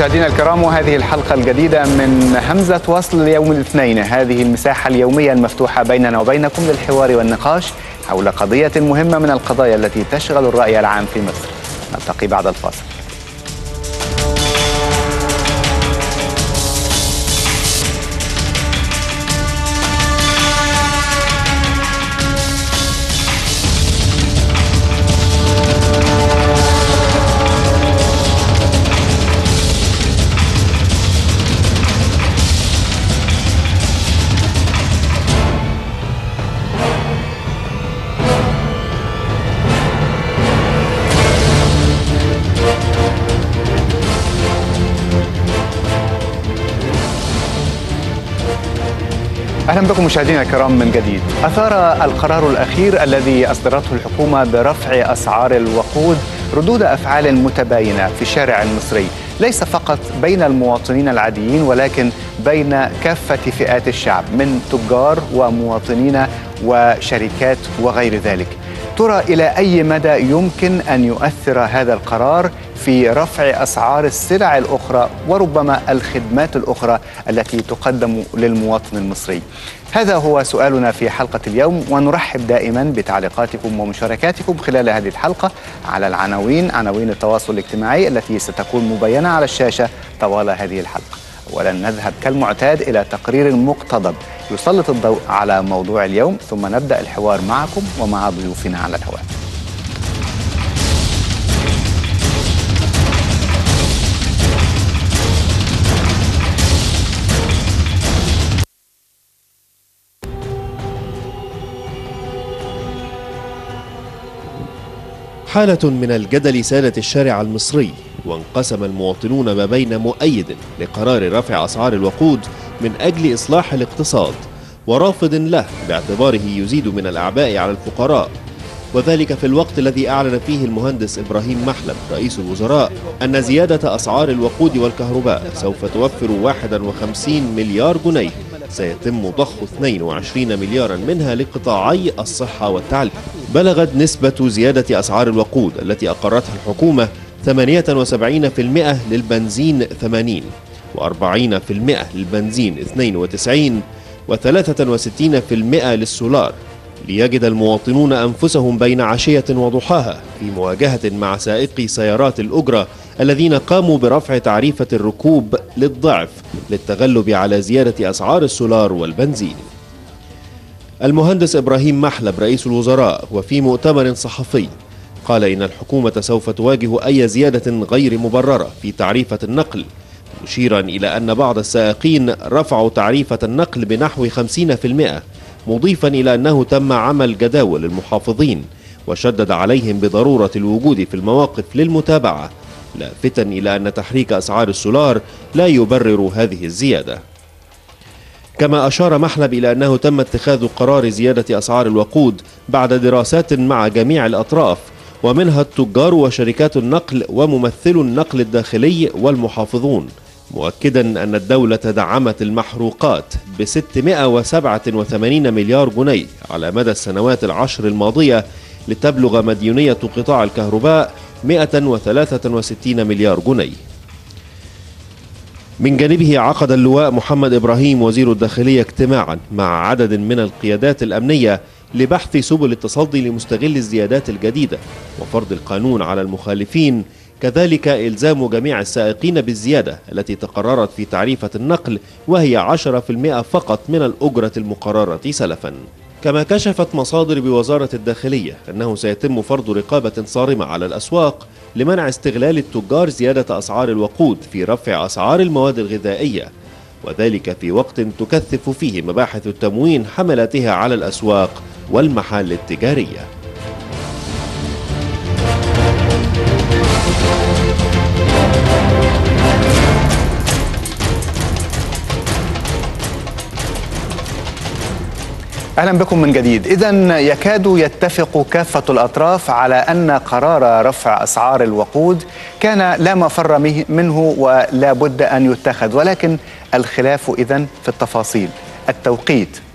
مشاهدينا الكرام وهذه الحلقة الجديدة من همزة وصل يوم الاثنين هذه المساحة اليومية المفتوحة بيننا وبينكم للحوار والنقاش حول قضية مهمة من القضايا التي تشغل الرأي العام في مصر نلتقي بعد الفاصل اهلا بكم مشاهدينا الكرام من جديد. اثار القرار الاخير الذي اصدرته الحكومه برفع اسعار الوقود ردود افعال متباينه في الشارع المصري، ليس فقط بين المواطنين العاديين ولكن بين كافه فئات الشعب من تجار ومواطنين وشركات وغير ذلك. ترى الى اي مدى يمكن ان يؤثر هذا القرار في رفع اسعار السلع الاخرى وربما الخدمات الاخرى التي تقدم للمواطن المصري. هذا هو سؤالنا في حلقه اليوم ونرحب دائما بتعليقاتكم ومشاركاتكم خلال هذه الحلقه على العناوين عناوين التواصل الاجتماعي التي ستكون مبينه على الشاشه طوال هذه الحلقه. اولا نذهب كالمعتاد الى تقرير مقتضب يسلط الضوء على موضوع اليوم ثم نبدا الحوار معكم ومع ضيوفنا على الهواء. حالة من الجدل سادت الشارع المصري وانقسم المواطنون ما بين مؤيد لقرار رفع أسعار الوقود من أجل إصلاح الاقتصاد ورافض له باعتباره يزيد من الأعباء على الفقراء وذلك في الوقت الذي أعلن فيه المهندس إبراهيم محلب رئيس الوزراء أن زيادة أسعار الوقود والكهرباء سوف توفر 51 مليار جنيه سيتم ضخ 22 مليارا منها لقطاعي الصحة والتعليم بلغت نسبة زيادة أسعار الوقود التي أقرتها الحكومة 78% للبنزين 80 و40% للبنزين 92 و63% للسولار ليجد المواطنون أنفسهم بين عشية وضحاها في مواجهة مع سائقي سيارات الأجرة الذين قاموا برفع تعريفة الركوب للضعف للتغلب على زيادة أسعار السولار والبنزين المهندس إبراهيم محلب رئيس الوزراء وفي مؤتمر صحفي قال إن الحكومة سوف تواجه أي زيادة غير مبررة في تعريفة النقل مشيرا إلى أن بعض السائقين رفعوا تعريفة النقل بنحو 50% مضيفا إلى أنه تم عمل جداول للمحافظين وشدد عليهم بضرورة الوجود في المواقف للمتابعة لافتا إلى أن تحريك أسعار السولار لا يبرر هذه الزيادة كما أشار محلب إلى أنه تم اتخاذ قرار زيادة أسعار الوقود بعد دراسات مع جميع الأطراف ومنها التجار وشركات النقل وممثلو النقل الداخلي والمحافظون مؤكدا أن الدولة دعمت المحروقات ب 687 مليار جنيه على مدى السنوات العشر الماضية لتبلغ مديونية قطاع الكهرباء 163 مليار جنيه من جانبه عقد اللواء محمد إبراهيم وزير الداخلية اجتماعا مع عدد من القيادات الأمنية لبحث سبل التصدي لمستغل الزيادات الجديدة وفرض القانون على المخالفين كذلك إلزام جميع السائقين بالزيادة التي تقررت في تعريفة النقل وهي 10% فقط من الأجرة المقررة سلفا كما كشفت مصادر بوزارة الداخلية أنه سيتم فرض رقابة صارمة على الأسواق لمنع استغلال التجار زيادة أسعار الوقود في رفع أسعار المواد الغذائية وذلك في وقت تكثف فيه مباحث التموين حملاتها على الأسواق والمحال التجارية اهلا بكم من جديد اذا يكاد يتفق كافه الاطراف على ان قرار رفع اسعار الوقود كان لا مفر مه- منه ولا بد ان يتخذ ولكن الخلاف اذا في التفاصيل التوقيت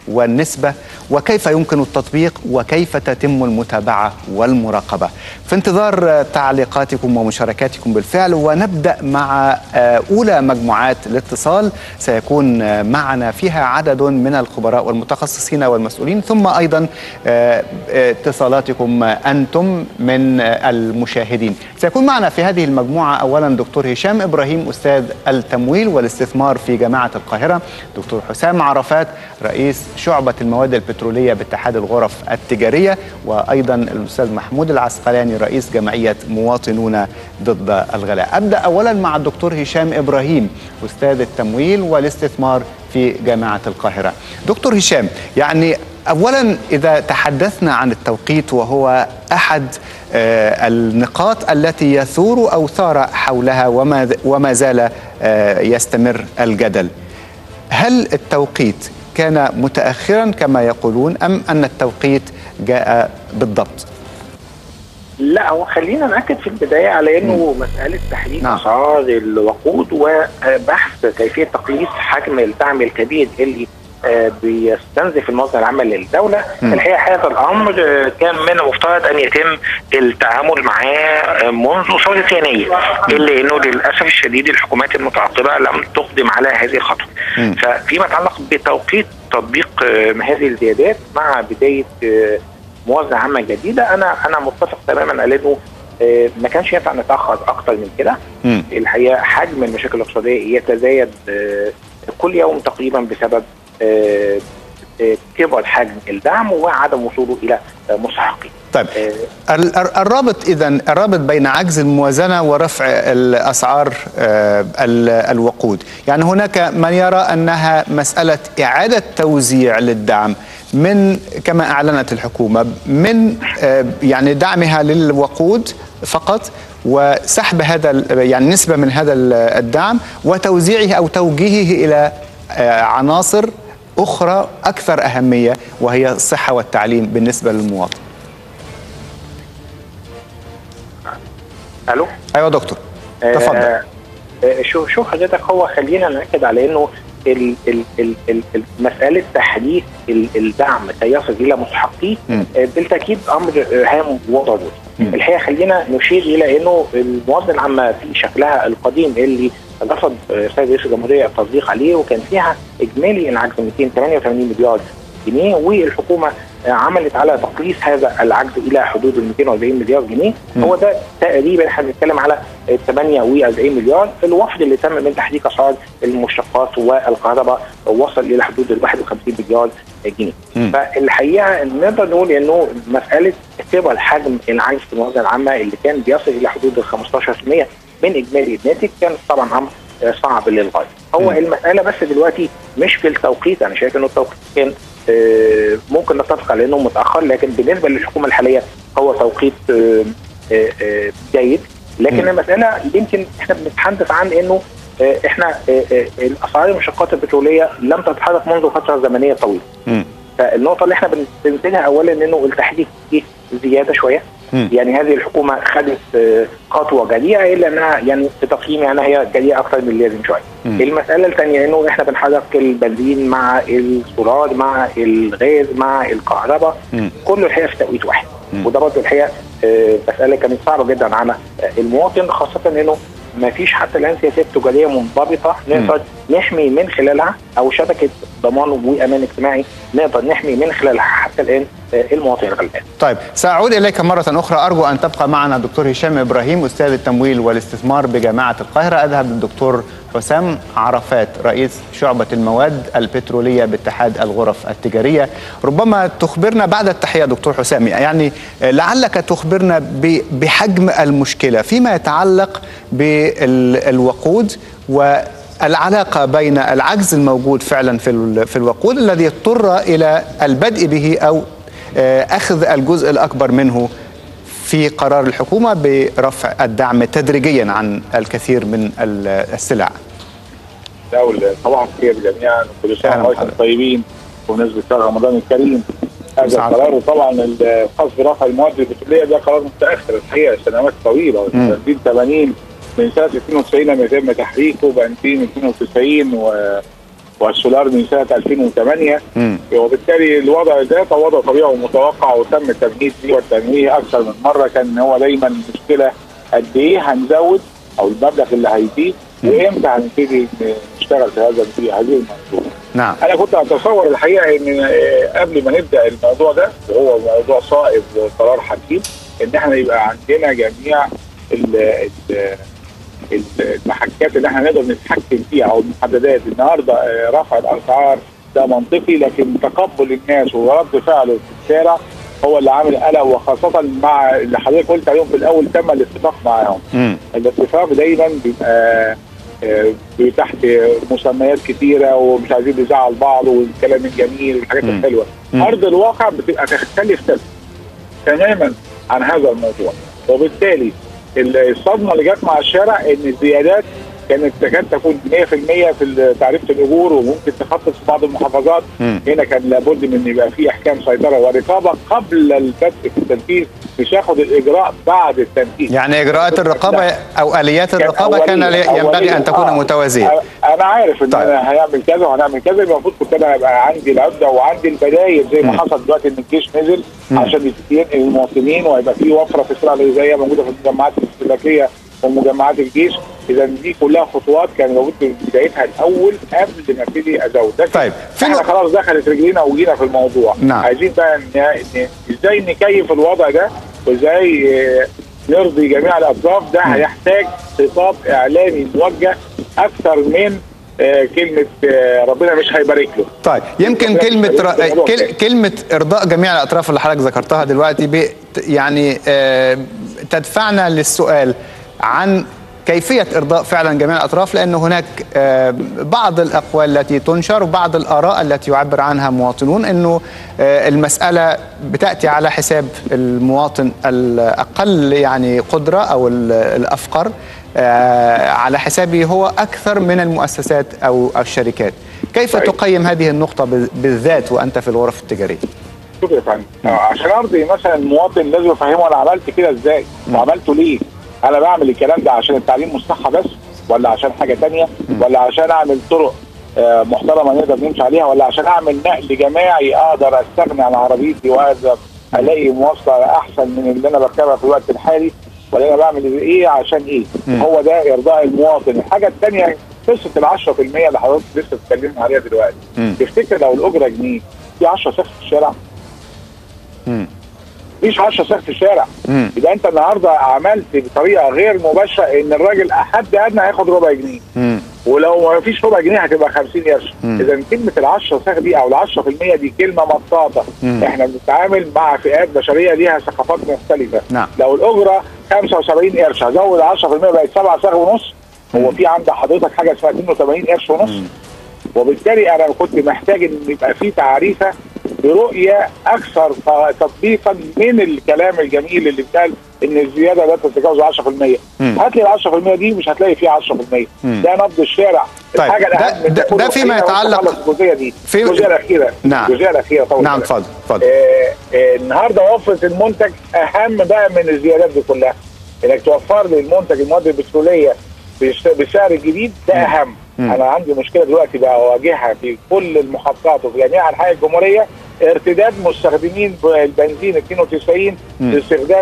والنسبة وكيف يمكن التطبيق وكيف تتم المتابعة والمراقبة في انتظار تعليقاتكم ومشاركاتكم بالفعل ونبدأ مع أولى مجموعات الاتصال سيكون معنا فيها عدد من الخبراء والمتخصصين والمسؤولين ثم أيضا اتصالاتكم أنتم من المشاهدين سيكون معنا في هذه المجموعة أولا دكتور هشام إبراهيم أستاذ التمويل والاستثمار في جامعة القاهرة دكتور حسام عرفات رئيس شعبة المواد البترولية باتحاد الغرف التجارية وأيضا الأستاذ محمود العسقلاني رئيس جمعية مواطنون ضد الغلاء أبدأ أولا مع الدكتور هشام إبراهيم أستاذ التمويل والاستثمار في جامعة القاهرة دكتور هشام يعني اولا اذا تحدثنا عن التوقيت وهو احد النقاط التي يثور او ثار حولها وما وما زال يستمر الجدل هل التوقيت كان متاخرا كما يقولون ام ان التوقيت جاء بالضبط لا هو خلينا ناكد في البدايه على انه م. مساله تحديد نعم. اسعار الوقود وبحث كيفيه تقليص حجم الدعم الكبير اللي بيستنزف الموازنه العامه للدوله م. الحقيقه هذا الامر كان من المفترض ان يتم التعامل معاه منذ ثوره يناير الا انه للاسف الشديد الحكومات المتعاقبه لم تقدم على هذه الخطوه فيما يتعلق بتوقيت تطبيق هذه الزيادات مع بدايه موازنه عامه جديده انا انا متفق تماما على انه ما كانش ينفع نتاخر اكتر من كده الحقيقه حجم المشاكل الاقتصاديه يتزايد كل يوم تقريبا بسبب كبر حجم الدعم وعدم وصوله الى مستحقين. طيب الرابط اذا الرابط بين عجز الموازنه ورفع الاسعار الوقود، يعني هناك من يرى انها مساله اعاده توزيع للدعم من كما اعلنت الحكومه من يعني دعمها للوقود فقط وسحب هذا يعني نسبه من هذا الدعم وتوزيعه او توجيهه الى عناصر اخرى اكثر اهميه وهي الصحه والتعليم بالنسبه للمواطن. الو ايوه دكتور تفضل. آه شوف شوف حضرتك هو خلينا ناكد على انه ال ال ال ال مساله تحديث الدعم كي يصل الى مستحقيه بالتاكيد امر هام وضروري. الحقيقه خلينا نشير الى انه الموازنه العامه في شكلها القديم اللي رفض السيد رئيس الجمهوريه التصديق عليه وكان فيها اجمالي العجز 288 مليار جنيه والحكومه عملت على تقليص هذا العجز الى حدود ال 240 مليار جنيه م. هو ده تقريبا احنا بنتكلم على 48 مليار الوفد اللي تم من تحديد اسعار المشتقات والكهرباء وصل الى حدود ال 51 مليار جنيه م. فالحقيقه نقدر نقول انه مساله كبر حجم العجز في الموازنه العامه اللي كان بيصل الى حدود ال 15% من اجمالي الناتج كان طبعا امر صعب للغايه. هو م. المساله بس دلوقتي مش في التوقيت انا شايف انه التوقيت كان ممكن نتفق على انه متاخر لكن بالنسبه للحكومه الحاليه هو توقيت جيد لكن م. المساله يمكن احنا بنتحدث عن انه احنا الاسعار المشتقات البتروليه لم تتحرك منذ فتره زمنيه طويله. م. فالنقطه اللي احنا بننتجها اولا انه التحديث فيه زياده شويه م. يعني هذه الحكومه خدت خطوه جريئه الا انها يعني في تقييمي انا هي جريئه اكثر من اللازم شويه. م. المساله الثانيه انه احنا بنحرك البنزين مع السولار مع الغاز مع الكهرباء كله الحقيقه في توقيت واحد. م. وده برضه الحقيقه مساله كانت صعبه جدا على المواطن خاصه انه ما فيش حتى الان سياسات تجاريه منضبطه نقدر نحمي من خلالها او شبكه ضمان وامان اجتماعي نقدر نحمي من خلالها حتى الان المواطن الغلبان. طيب ساعود اليك مره اخرى ارجو ان تبقى معنا دكتور هشام ابراهيم استاذ التمويل والاستثمار بجامعه القاهره اذهب للدكتور حسام عرفات رئيس شعبة المواد البترولية باتحاد الغرف التجارية ربما تخبرنا بعد التحية دكتور حسام يعني لعلك تخبرنا بحجم المشكلة فيما يتعلق بالوقود والعلاقة بين العجز الموجود فعلا في الوقود الذي اضطر إلى البدء به أو أخذ الجزء الأكبر منه في قرار الحكومة برفع الدعم تدريجيا عن الكثير من السلع طبعا خير جميعا كل سنه وانتم طيبين بمناسبه شهر رمضان الكريم هذا القرار طبعا الخاص برفع المواد البتروليه ده قرار متاخر الحقيقه سنوات طويله 80 من سنه 92 لما يتم تحريكه ب 2092 و والسولار من سنه 2008 م. وبالتالي الوضع ده وضع طبيعي ومتوقع وتم التمهيد فيه والتنويه اكثر من مره كان هو دايما مشكله قد ايه هنزود او المبلغ اللي هيزيد وامتى هنبتدي نشتغل في هذا في هذه المنظومه. نعم انا كنت اتصور الحقيقه ان قبل ما نبدا الموضوع ده وهو موضوع صائب وقرار حكيم ان احنا يبقى عندنا جميع ال المحكات اللي احنا نقدر نتحكم فيها او المحددات النهارده رفع الاسعار ده منطقي لكن تقبل الناس ورد فعله في الشارع هو اللي عامل قلق وخاصه مع اللي حضرتك قلت عليهم في الاول تم الاتفاق معاهم. الاتفاق دايما بيبقى تحت مسميات كتيره ومش عايزين نزعل بعض والكلام الجميل والحاجات الحلوه. ارض الواقع بتبقى تختلف تماما عن هذا الموضوع وبالتالي الصدمه اللي جت مع الشارع ان الزيادات كانت تكاد تكون 100% في تعريفه الاجور وممكن تخصص في بعض المحافظات م. هنا كان لابد من يبقى في احكام سيطره ورقابه قبل البث في التنفيذ مش ياخد الاجراء بعد التنفيذ يعني اجراءات الرقابه او اليات الرقابه كان ينبغي ان تكون آه متوازيه انا عارف ان طيب. انا هيعمل كذا وهنعمل كذا يبقى المفروض كنت انا يبقى عندي العده وعندي البدايل زي ما حصل دلوقتي ان الجيش نزل م. عشان ينقل المواطنين وهيبقى في وفره في السلع الغذائيه موجوده في المجمعات الاستهلاكيه ومجمعات الجيش اذا دي كلها خطوات كان لابد من بدايتها الاول قبل ما ابتدي ازود طيب احنا خلاص دخلت رجلينا وجينا في الموضوع نعم. عايزين بقى ان ازاي نكيف الوضع ده وازاي نرضي جميع الاطراف ده هيحتاج خطاب اعلامي موجه اكثر من آه كلمة آه ربنا مش هيبارك له طيب يمكن كلمة ر... كل... كلمة إرضاء جميع الأطراف اللي حضرتك ذكرتها دلوقتي ب... يعني آه تدفعنا للسؤال عن كيفية إرضاء فعلا جميع الأطراف لأن هناك بعض الأقوال التي تنشر وبعض الآراء التي يعبر عنها مواطنون أنه المسألة بتأتي على حساب المواطن الأقل يعني قدرة أو الأفقر على حسابه هو أكثر من المؤسسات أو الشركات كيف طيب. تقيم هذه النقطة بالذات وأنت في الغرف التجارية؟ شوف يا فندم عشان ارضي مثلا المواطن لازم افهمه انا عملت كده ازاي وعملته ليه انا بعمل الكلام ده عشان التعليم مصحة بس ولا عشان حاجه تانية ولا عشان اعمل طرق محترمه نقدر نمشي عليها ولا عشان اعمل نقل جماعي اقدر استغني عن عربيتي واقدر الاقي مواصله احسن من اللي انا بركبها في الوقت الحالي ولا انا بعمل ايه عشان ايه هو ده ارضاء المواطن الحاجه الثانيه قصه ال 10% اللي حضرتك لسه بتتكلموا عليها دلوقتي تفتكر لو الاجره جنيه في 10 سخ في الشارع؟ مفيش 10 ساعات في الشارع يبقى انت النهارده عملت بطريقه غير مباشره ان الراجل حد ادنى هياخد ربع جنيه مم. ولو ما فيش ربع جنيه هتبقى 50 قرش اذا كلمه ال 10 ساعات دي او ال 10% دي كلمه مطاطه احنا بنتعامل مع فئات بشريه ليها ثقافات مختلفه نعم. لو الاجره 75 قرش هزود 10% بقت 7 ساعات ونص هو في عند حضرتك حاجه اسمها 82 قرش ونص مم. وبالتالي انا كنت محتاج ان يبقى في تعريفه برؤيه اكثر تطبيقا من الكلام الجميل اللي بيتقال ان الزياده لا تتجاوز 10% مم. هات لي ال 10% دي مش هتلاقي فيها 10% مم. ده نبض الشارع طيب، الحاجه ده- الاهم من ده- كله ده فيما خلينا يتعلق- نخلص الجزئيه دي في- الجزئيه الاخيره نعم. الجزئيه الاخيره طول نعم بالك. اتفضل اتفضل آه، آه، النهارده وفره المنتج اهم بقى من الزيادات دي كلها انك توفر لي المنتج المواد البتروليه بش- بالسعر الجديد ده اهم مم. انا عندي مشكله دلوقتي بقى اواجهها في كل المحافظات وفي جميع انحاء الجمهوريه ارتداد مستخدمين البنزين 92 مم. لاستخدام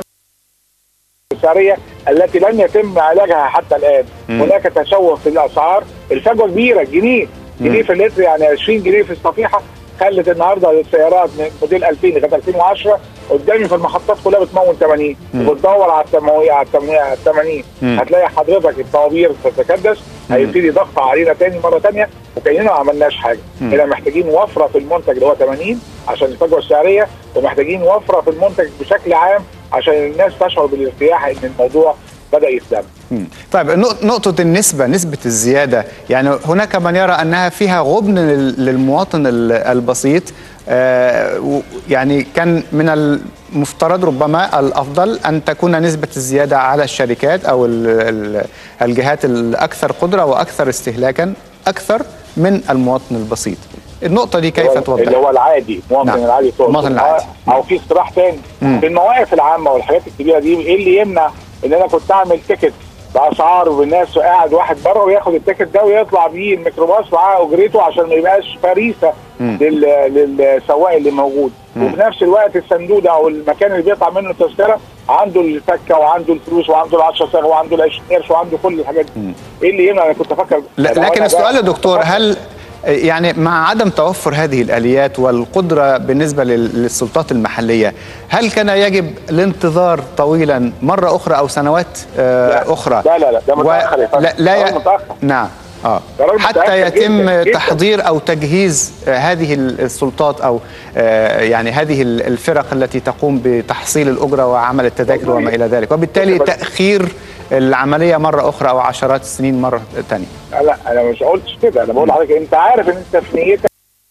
السعريه التي لم يتم علاجها حتى الان مم. هناك تشوه في الاسعار الفجوه كبيره جنيه جنيه في اللتر يعني 20 جنيه في الصفيحه خلت النهارده السيارات من موديل 2000 لغايه 2010 قدامي في المحطات كلها بتمون 80 مم. وبتدور على التمويه على التمويه على 80 مم. هتلاقي حضرتك الطوابير تتكدس هيبتدي ضغط علينا تاني مره تانيه وكاننا ما عملناش حاجه مم. هنا محتاجين وفره في المنتج اللي هو 80 عشان الفجوه السعريه ومحتاجين وفره في المنتج بشكل عام عشان الناس تشعر بالارتياح ان الموضوع بدا يتلم مم. طيب النق- نقطة النسبة نسبة الزيادة يعني هناك من يرى أنها فيها غبن لل- للمواطن ال- البسيط آه، و- يعني كان من المفترض ربما الأفضل أن تكون نسبة الزيادة على الشركات أو ال- ال- الجهات الأكثر قدرة وأكثر استهلاكا أكثر من المواطن البسيط النقطة دي كيف اللي هو- توضح؟ اللي هو العادي المواطن نعم. العادي تقصد. المواطن العادي. آه، او في اقتراح تاني مم. في المواقف العامه والحاجات الكبيره دي ايه اللي يمنع ان انا كنت اعمل تيكت باسعار والناس قاعد واحد بره وياخد التيكت ده ويطلع بيه الميكروباص معاه اجرته عشان ما يبقاش فريسه للسواق اللي موجود وفي نفس الوقت الصندوق ده او المكان اللي بيطلع منه التذكره عنده الفكه وعنده الفلوس وعنده ال 10 صاغ وعنده ال 20 قرش وعنده كل الحاجات دي ايه اللي يمنع انا كنت افكر لكن السؤال يا دكتور هل يعني مع عدم توفر هذه الاليات والقدره بالنسبه للسلطات المحليه هل كان يجب الانتظار طويلا مره اخرى او سنوات لا اخرى لا لا لا ده متاخر يا لا, لا ي... متاخر نعم اه حتى يتم جداً تحضير جداً. او تجهيز هذه السلطات او يعني هذه الفرق التي تقوم بتحصيل الاجره وعمل التذاكر وما الى ذلك وبالتالي تاخير العمليه مره اخرى او عشرات السنين مره ثانيه لا انا مش قلتش كده انا بقول لحضرتك انت عارف ان انت في نيتك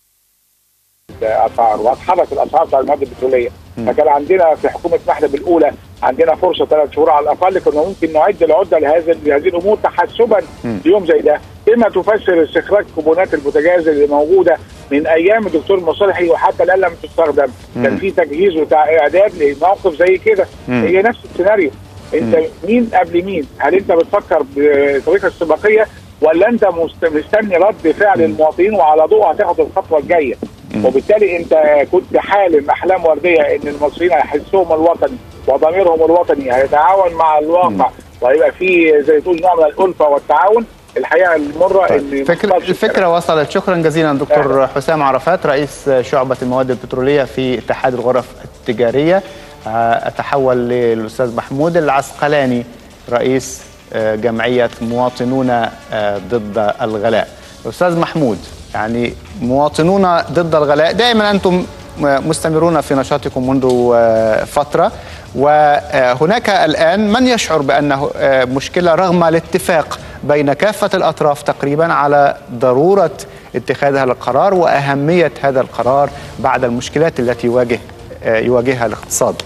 اسعار وهتحرك الاسعار بتاع المواد البتروليه فكان عندنا في حكومه محلب الاولى عندنا فرصه ثلاث شهور على الاقل كنا ممكن نعد العده لهذا لهذه الامور تحسبا ليوم زي ده بما تفسر استخراج كوبونات البوتاجاز اللي موجوده من ايام الدكتور مصالحي وحتى الان لم تستخدم كان في تجهيز واعداد لموقف زي كده هي نفس السيناريو انت مين قبل مين؟ هل انت بتفكر بطريقه استباقيه ولا انت مستني رد فعل المواطنين وعلى ضوء هتاخد الخطوه الجايه؟ وبالتالي انت كنت حالم احلام ورديه ان المصريين هيحسهم الوطني وضميرهم الوطني هيتعاون مع الواقع وهيبقى في زي تقول نوع من الالفه والتعاون الحقيقه المره طيب. ان فكرة الفكره وصلت شكرا جزيلا دكتور أه. حسام عرفات رئيس شعبه المواد البتروليه في اتحاد الغرف التجاريه اتحول للاستاذ محمود العسقلاني رئيس جمعيه مواطنون ضد الغلاء استاذ محمود يعني مواطنون ضد الغلاء دائما انتم مستمرون في نشاطكم منذ فتره وهناك الان من يشعر بانه مشكله رغم الاتفاق بين كافه الاطراف تقريبا على ضروره اتخاذ هذا القرار واهميه هذا القرار بعد المشكلات التي يواجه يواجهها الاقتصاد.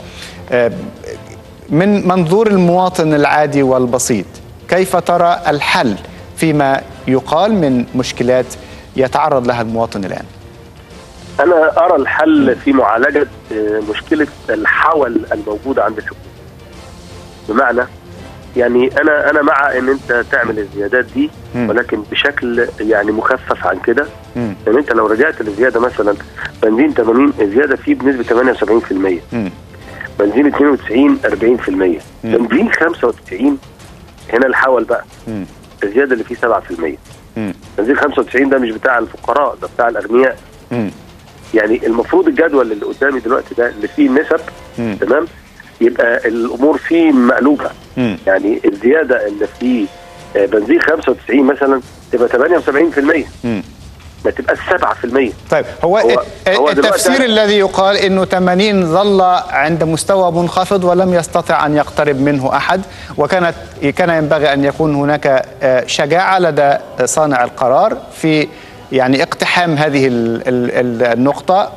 من منظور المواطن العادي والبسيط كيف ترى الحل فيما يقال من مشكلات يتعرض لها المواطن الان؟ انا ارى الحل في معالجه مشكله الحول الموجوده عند الحكومه. بمعنى يعني انا انا مع ان انت تعمل الزيادات دي ولكن بشكل يعني مخفف عن كده لان يعني انت لو رجعت للزياده مثلا بنزين 80 الزياده فيه بنسبه 78% م. بنزين 92 40% م. بنزين 95 هنا الحول بقى م. الزياده اللي فيه 7% م. بنزين 95 ده مش بتاع الفقراء ده بتاع الاغنياء م. يعني المفروض الجدول اللي قدامي دلوقتي ده اللي فيه النسب تمام يبقى الامور فيه مقلوبه م. يعني الزياده اللي في بنزين 95 مثلا تبقى 78% م. ما تبقاش 7% طيب هو, هو, هو التفسير الذي يقال انه 80 ظل عند مستوى منخفض ولم يستطع ان يقترب منه احد وكانت كان ينبغي ان يكون هناك شجاعه لدى صانع القرار في يعني اقتحام هذه النقطه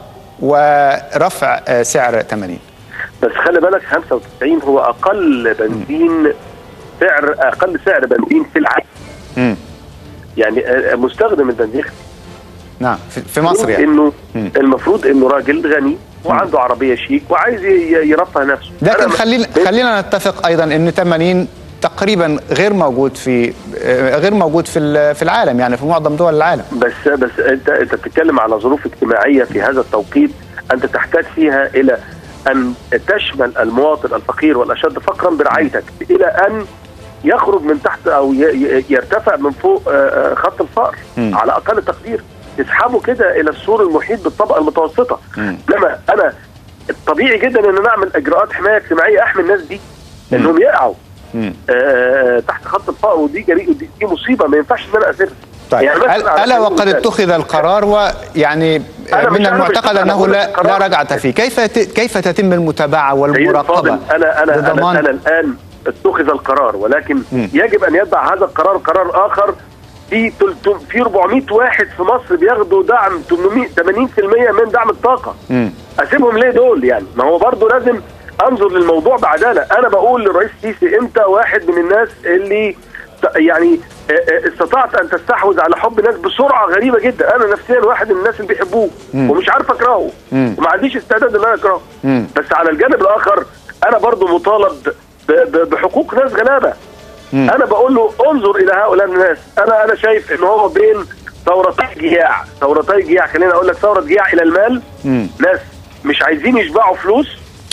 ورفع سعر 80 بس خلي بالك 95 هو اقل بنزين سعر اقل سعر بنزين في العالم يعني مستخدم البنزين نعم في مصر يعني انه مم. المفروض انه راجل غني وعنده عربيه شيك وعايز يرفه نفسه لكن خلينا خلينا نتفق ايضا ان 80 تقريبا غير موجود في غير موجود في في العالم يعني في معظم دول العالم بس بس انت انت بتتكلم على ظروف اجتماعيه في هذا التوقيت انت تحتاج فيها الى ان تشمل المواطن الفقير والاشد فقرا برعايتك الى ان يخرج من تحت او يرتفع من فوق خط الفقر م. على اقل تقدير تسحبه كده الى السور المحيط بالطبقه المتوسطه لما انا الطبيعي جدا ان انا اعمل اجراءات حمايه اجتماعيه احمي الناس دي انهم يقعوا آه تحت خط الفقر ودي جريء دي, دي مصيبه ما ينفعش ان انا اسيبها طيب يعني الا وقد اتخذ القرار ويعني من المعتقد انه لا لا رجعه فيه كيف كيف تتم المتابعه والمراقبه انا انا أنا, انا الان اتخذ القرار ولكن م. يجب ان يتبع هذا القرار قرار اخر في في 400 واحد في مصر بياخدوا دعم 800 80% من دعم الطاقه م. اسيبهم ليه دول يعني ما هو برضه لازم انظر للموضوع بعداله انا بقول للرئيس السيسي انت واحد من الناس اللي يعني استطعت ان تستحوذ على حب الناس بسرعه غريبه جدا انا نفسيا واحد من الناس اللي بيحبوه ومش عارف اكرهه وما عنديش استعداد ان انا اكرهه بس على الجانب الاخر انا برضو مطالب بحقوق ناس غلابه مم. انا بقول له انظر الى هؤلاء الناس انا انا شايف ان هو بين ثورتي جياع ثورتي جياع خليني اقول لك ثوره جياع الى المال مم. ناس مش عايزين يشبعوا فلوس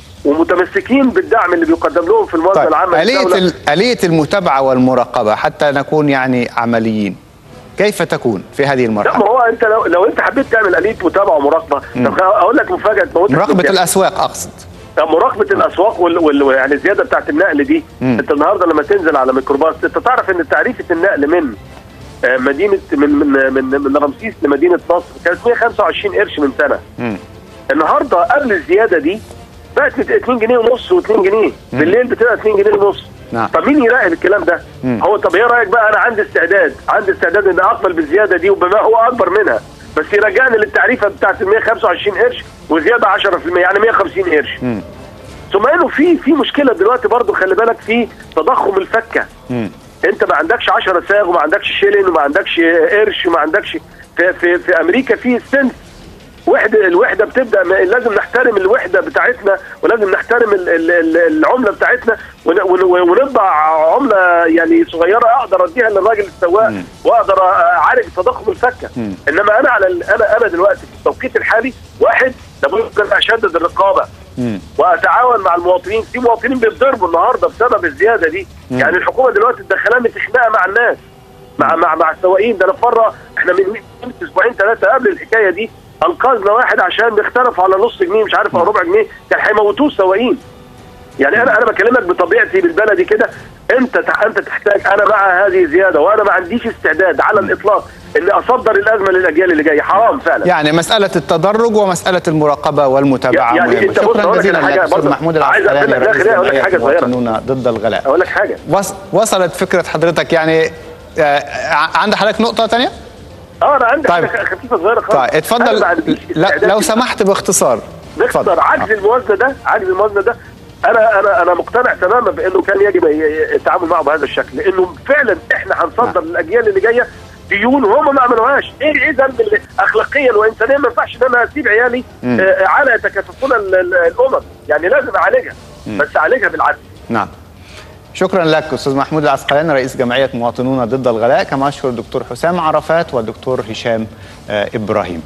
ومتمسكين بالدعم اللي بيقدم لهم في الموازنه طيب العامه آلية, للدولة. ال- آلية المتابعة والمراقبة حتى نكون يعني عمليين كيف تكون في هذه لا المرحلة؟ ما هو انت لو, لو انت حبيت تعمل اليه متابعه ومراقبه طب اقول لك مفاجاه تموتك مراقبة ضحك. الأسواق أقصد مراقبه الاسواق وال... وال... يعني الزياده بتاعت النقل دي مم. انت النهارده لما تنزل على ميكروباص انت تعرف ان تعريفه النقل من آه، مدينه من من من, من رمسيس لمدينه نصر كانت 125 قرش من سنه مم. النهارده قبل الزياده دي بقت 2 جنيه ونص و2 جنيه بالليل بتبقى 2 جنيه ونص نعم. طب مين يراقب الكلام ده؟ مم. هو طب ايه رايك بقى انا عندي استعداد عندي استعداد ان اقبل بالزياده دي وبما هو اكبر منها بس يرجعني للتعريفه بتاعت ال 125 قرش وزياده 10% يعني 150 قرش مم. ثم انه في في مشكله دلوقتي برضو خلي بالك في تضخم الفكه مم. انت ما عندكش 10 ساغ وما عندكش شيلين وما عندكش قرش وما عندكش في في, في امريكا في سنت وحده الوحده بتبدا م- لازم نحترم الوحده بتاعتنا ولازم نحترم ال- ال- ال- العمله بتاعتنا ون- ون- ونطبع عمله يعني صغيره اقدر اديها للراجل السواق مم. واقدر اعالج تضخم الفكه مم. انما انا على ال- انا انا دلوقتي في التوقيت الحالي واحد لابد ان اشدد الرقابه مم. واتعاون مع المواطنين في مواطنين بيتضربوا النهارده بسبب الزياده دي مم. يعني الحكومه دلوقتي مدخلاني في خناقه مع الناس مع مع مع السواقين ده انا في مره احنا من من اسبوعين ثلاثه قبل الحكايه دي انقذنا واحد عشان بيختلف على نص جنيه مش عارف او ربع جنيه كان هيموتوه السواقين يعني انا انا بكلمك بطبيعتي بالبلدي كده انت تح- انت تحتاج انا مع هذه الزياده وانا ما عنديش استعداد على الاطلاق اني اصدر الازمه للاجيال اللي جايه حرام فعلا يعني مسألة التدرج ومسألة المراقبة والمتابعة يعني مهمة. أنت بص شكرا أقول لك جزيلا على لك حاجة أستاذ برضه. محمود عايز أقول العسقلاني لك رئيس داخل إيه؟ أقول لك جمعية حاجة صغيرة. المواطنون ضد الغلاء اقول لك حاجه وص- وصلت فكرة حضرتك يعني آه، ع- عند حضرتك نقطة تانية؟ اه انا عندي طيب. حاجه خفيفه صغيره خالص طيب أنا اتفضل ما عنديش لا استعداد لو سمحت باختصار باختصار عجز الموازنه ده عجز الموازنه ده انا انا انا مقتنع تماما بانه كان يجب ي- ي- التعامل معه بهذا الشكل لانه فعلا احنا هنصدر للاجيال اللي جايه ديون وهم ما عملوهاش ايه ايه ذنب اللي اخلاقيا وانسانيا ما ينفعش ان انا اسيب عيالي مم. آه، على يتكففون ال- ال- الامم يعني لازم اعالجها بس اعالجها بالعدل نعم شكرا لك استاذ محمود العسقلاني رئيس جمعيه مواطنون ضد الغلاء كما اشكر الدكتور حسام عرفات والدكتور هشام آه، ابراهيم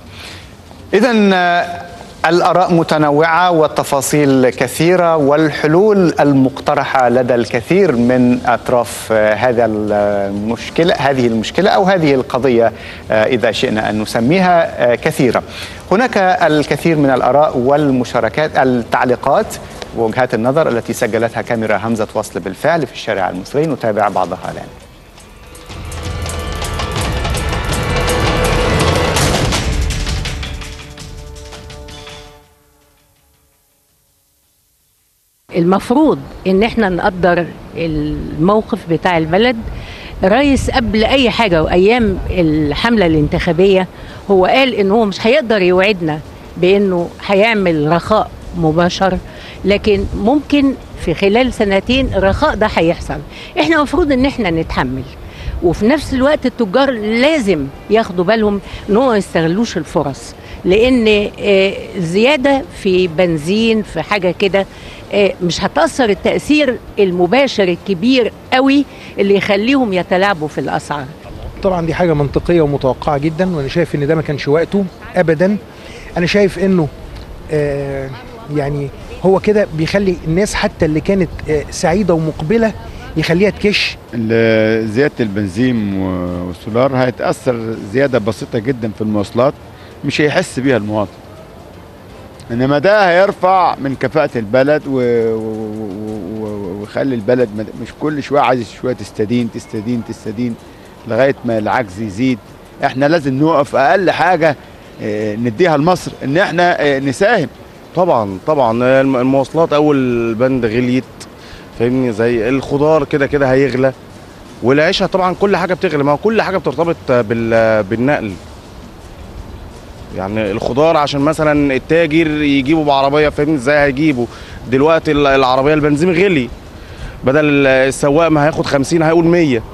اذا الاراء متنوعه والتفاصيل كثيره والحلول المقترحه لدى الكثير من اطراف آه، هذا المشكله هذه المشكله او هذه القضيه آه، اذا شئنا ان نسميها آه، كثيره هناك الكثير من الاراء والمشاركات التعليقات ووجهات النظر التي سجلتها كاميرا همزة وصل بالفعل في الشارع المصري نتابع بعضها الآن المفروض ان احنا نقدر الموقف بتاع البلد الرئيس قبل اي حاجه وايام الحمله الانتخابيه هو قال ان هو مش هيقدر يوعدنا بانه هيعمل رخاء مباشر لكن ممكن في خلال سنتين الرخاء ده هيحصل احنا المفروض ان احنا نتحمل وفي نفس الوقت التجار لازم ياخدوا بالهم ان هم ما يستغلوش الفرص لان آه، زياده في بنزين في حاجه كده آه، مش هتاثر التاثير المباشر الكبير قوي اللي يخليهم يتلاعبوا في الاسعار طبعا دي حاجه منطقيه ومتوقعه جدا وانا شايف ان ده ما كانش وقته ابدا انا شايف انه آه يعني هو كده بيخلي الناس حتى اللي كانت آه سعيده ومقبله يخليها تكش ال- زيادة البنزين و- والسولار هيتأثر زيادة بسيطة جدا في المواصلات مش هيحس بيها المواطن انما ده هيرفع من كفاءة البلد و- و- و- و- ويخلي البلد مد- مش كل شوية عايز شوية تستدين تستدين تستدين لغاية ما العجز يزيد احنا لازم نوقف اقل حاجة اه، نديها لمصر ان احنا اه، نساهم طبعا طبعا الم- المواصلات اول بند غليت فاهمني زي الخضار كده كده هيغلى والعيشه طبعا كل حاجه بتغلى ما هو كل حاجه بترتبط بال بالنقل يعني الخضار عشان مثلا التاجر يجيبه بعربيه فاهمني ازاي هيجيبه دلوقتي ال- العربيه البنزين غلي بدل ال- السواق ما هياخد 50 هيقول 100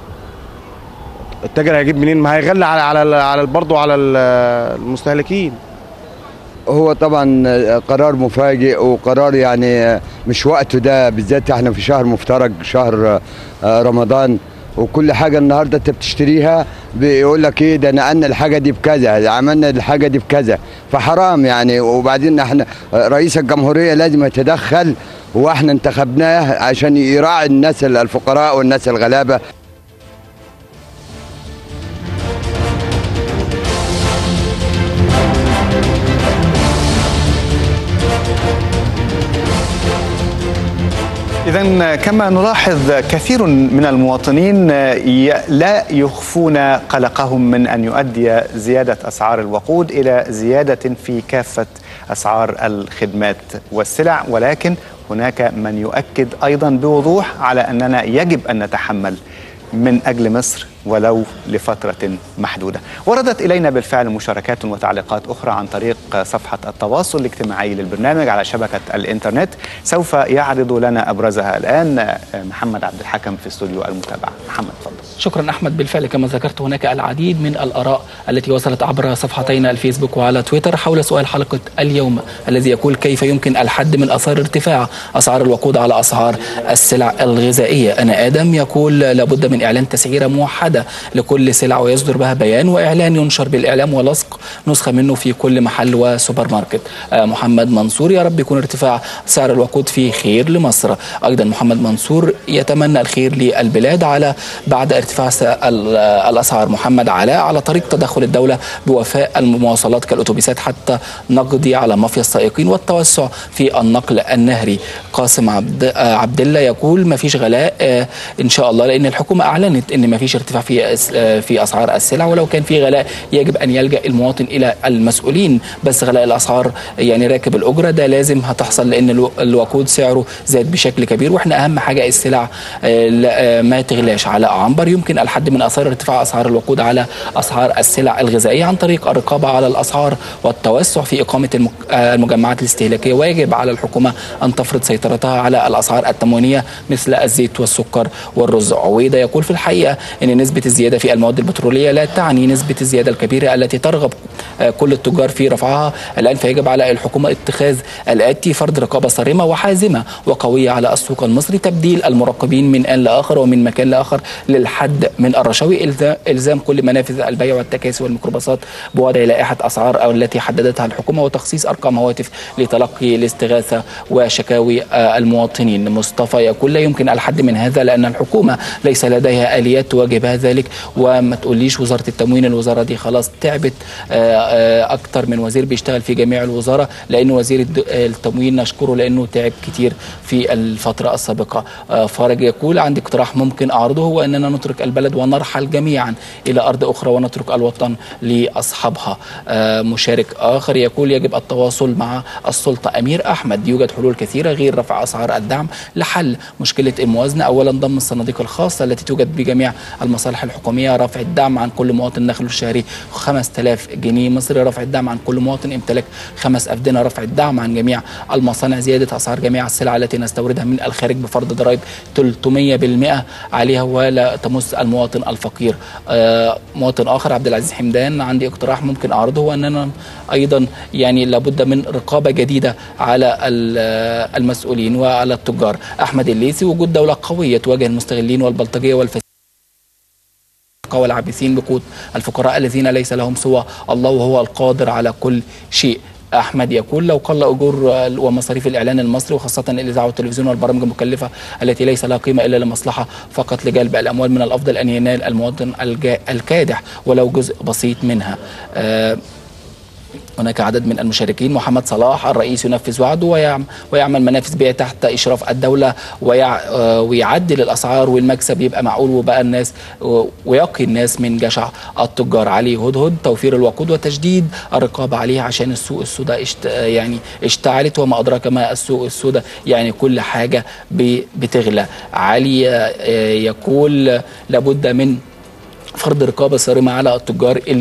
التاجر هيجيب منين ما هيغلي على على على برضه على ال- المستهلكين هو طبعا قرار مفاجئ وقرار يعني مش وقته ده بالذات احنا في شهر مفترج شهر رمضان وكل حاجه النهارده انت بتشتريها بيقول لك ايه ده نقلنا الحاجه دي بكذا عملنا الحاجه دي بكذا فحرام يعني وبعدين احنا رئيس الجمهوريه لازم يتدخل واحنا انتخبناه عشان يراعي الناس الفقراء والناس الغلابه إذا كما نلاحظ كثير من المواطنين لا يخفون قلقهم من أن يؤدي زيادة أسعار الوقود إلى زيادة في كافة أسعار الخدمات والسلع ولكن هناك من يؤكد أيضا بوضوح على أننا يجب أن نتحمل من أجل مصر ولو لفترة محدودة وردت إلينا بالفعل مشاركات وتعليقات أخرى عن طريق صفحة التواصل الاجتماعي للبرنامج على شبكة الإنترنت سوف يعرض لنا أبرزها الآن محمد عبد الحكم في استوديو المتابعة محمد تفضل شكرا أحمد بالفعل كما ذكرت هناك العديد من الآراء التي وصلت عبر صفحتينا الفيسبوك وعلى تويتر حول سؤال حلقة اليوم الذي يقول كيف يمكن الحد من أثار ارتفاع أسعار الوقود على أسعار السلع الغذائية أنا آدم يقول لابد من إعلان تسعيرة موحدة لكل سلعة ويصدر بها بيان وإعلان ينشر بالإعلام ولصق نسخة منه في كل محل وسوبر ماركت آه محمد منصور يا رب يكون ارتفاع سعر الوقود في خير لمصر أيضا محمد منصور يتمنى الخير للبلاد على بعد ارتفاع الأسعار محمد علاء على طريق تدخل الدولة بوفاء المواصلات كالأتوبيسات حتى نقضي على مافيا السائقين والتوسع في النقل النهري قاسم عبد, آه عبد الله يقول ما فيش غلاء آه إن شاء الله لأن الحكومة أعلنت أن ما فيش ارتفاع في في اسعار السلع ولو كان في غلاء يجب ان يلجا المواطن الى المسؤولين بس غلاء الاسعار يعني راكب الاجره ده لازم هتحصل لان الوقود سعره زاد بشكل كبير واحنا اهم حاجه السلع ما تغلاش على عنبر يمكن الحد من اثار ارتفاع اسعار الوقود على اسعار السلع الغذائيه عن طريق الرقابه على الاسعار والتوسع في اقامه المجمعات الاستهلاكيه ويجب على الحكومه ان تفرض سيطرتها على الاسعار التموينيه مثل الزيت والسكر والرز عويده يقول في الحقيقه ان نسبه الزياده في المواد البتروليه لا تعني نسبه الزياده الكبيره التي ترغب كل التجار في رفعها الان فيجب على الحكومه اتخاذ الاتي فرض رقابه صارمه وحازمه وقويه على السوق المصري تبديل المراقبين من ان لاخر ومن مكان لاخر للحد من الرشاوي الزام كل منافذ البيع والتكاسي والميكروباصات بوضع لائحه اسعار او التي حددتها الحكومه وتخصيص ارقام هواتف لتلقي الاستغاثه وشكاوي المواطنين مصطفى يقول لا يمكن الحد من هذا لان الحكومه ليس لديها اليات تواجه ذلك وما تقوليش وزاره التموين الوزاره دي خلاص تعبت اكتر من وزير بيشتغل في جميع الوزاره لان وزير التموين نشكره لانه تعب كتير في الفتره السابقه فارج يقول عندي اقتراح ممكن اعرضه هو اننا نترك البلد ونرحل جميعا الى ارض اخرى ونترك الوطن لاصحابها مشارك اخر يقول يجب التواصل مع السلطه امير احمد يوجد حلول كثيره غير رفع اسعار الدعم لحل مشكله الموازنه اولا ضم الصناديق الخاصه التي توجد بجميع المصالح الحكوميه رفع الدعم عن كل مواطن دخله الشهري 5000 جنيه مصري رفع الدعم عن كل مواطن امتلاك خمس افدنه رفع الدعم عن جميع المصانع زياده اسعار جميع السلع التي نستوردها من الخارج بفرض ضرائب 300% عليها ولا تمس المواطن الفقير آه مواطن اخر عبد العزيز حمدان عندي اقتراح ممكن اعرضه واننا ايضا يعني لابد من رقابه جديده على المسؤولين وعلى التجار احمد الليثي وجود دوله قويه تواجه المستغلين والبلطجيه والفساد والعابثين بقوت الفقراء الذين ليس لهم سوى الله وهو القادر على كل شيء احمد يقول لو قل اجور ومصاريف الاعلان المصري وخاصه الاذاعه والتلفزيون والبرامج المكلفه التي ليس لها قيمه الا لمصلحه فقط لجلب الاموال من الافضل ان ينال المواطن الكادح ولو جزء بسيط منها أه هناك عدد من المشاركين محمد صلاح الرئيس ينفذ وعده ويعمل, ويعمل منافذ بيع تحت إشراف الدولة ويع ويعدل الأسعار والمكسب يبقى معقول وبقى الناس ويقي الناس من جشع التجار علي هدهد توفير الوقود وتشديد الرقابة عليه عشان السوق السوداء اشت يعني اشتعلت وما أدراك ما السوق السوداء يعني كل حاجة بتغلى علي يقول لابد من فرض رقابه صارمه على التجار اللي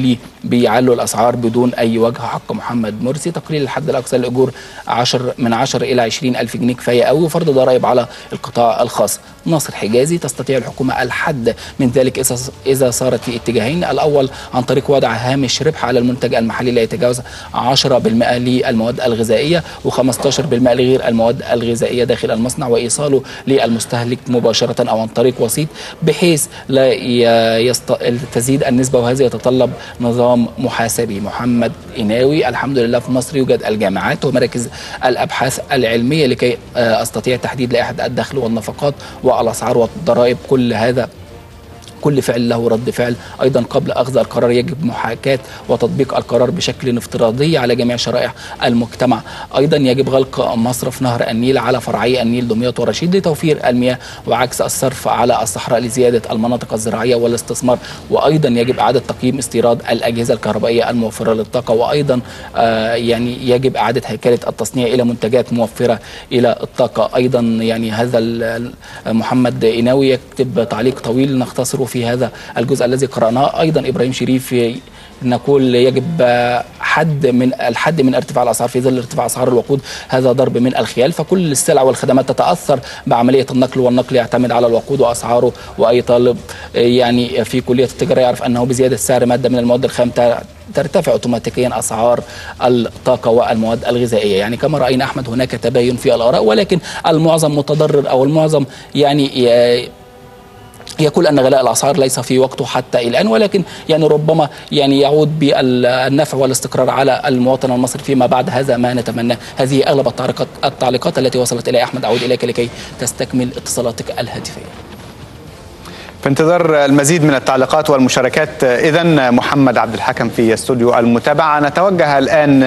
بيعلوا الاسعار بدون اي وجه حق محمد مرسي تقليل الحد الاقصى للاجور 10 من 10 الى 20 الف جنيه كفايه قوي وفرض ضرائب على القطاع الخاص ناصر حجازي تستطيع الحكومه الحد من ذلك اذا اذا صارت في اتجاهين الاول عن طريق وضع هامش ربح على المنتج المحلي لا يتجاوز 10% للمواد الغذائيه و15% لغير المواد الغذائيه داخل المصنع وايصاله للمستهلك مباشره او عن طريق وسيط بحيث لا يست... تزيد النسبه وهذا يتطلب نظام محاسبي محمد إناوي الحمد لله في مصر يوجد الجامعات ومراكز الابحاث العلميه لكي استطيع تحديد لائحه الدخل والنفقات والاسعار والضرائب كل هذا كل فعل له رد فعل ايضا قبل اخذ القرار يجب محاكاه وتطبيق القرار بشكل افتراضي على جميع شرائح المجتمع ايضا يجب غلق مصرف نهر النيل على فرعي النيل دمياط ورشيد لتوفير المياه وعكس الصرف على الصحراء لزياده المناطق الزراعيه والاستثمار وايضا يجب اعاده تقييم استيراد الاجهزه الكهربائيه الموفره للطاقه وايضا آه يعني يجب اعاده هيكله التصنيع الى منتجات موفره الى الطاقه ايضا يعني هذا محمد إناوي يكتب تعليق طويل نختصره في هذا الجزء الذي قرأناه أيضا إبراهيم شريف نقول يجب حد من الحد من ارتفاع الاسعار في ظل ارتفاع اسعار الوقود هذا ضرب من الخيال فكل السلع والخدمات تتاثر بعمليه النقل والنقل يعتمد على الوقود واسعاره واي طالب يعني في كليه التجاره يعرف انه بزياده سعر ماده من المواد الخام ترتفع اوتوماتيكيا اسعار الطاقه والمواد الغذائيه يعني كما راينا احمد هناك تباين في الاراء ولكن المعظم متضرر او المعظم يعني يقول ان غلاء الاسعار ليس في وقته حتى الان ولكن يعني ربما يعني يعود بالنفع والاستقرار على المواطن المصري فيما بعد هذا ما نتمناه هذه اغلب التعليقات التعليقات التي وصلت الي احمد اعود اليك لكي تستكمل اتصالاتك الهاتفيه في انتظار المزيد من التعليقات والمشاركات اذا محمد عبد الحكم في استوديو المتابعه نتوجه الان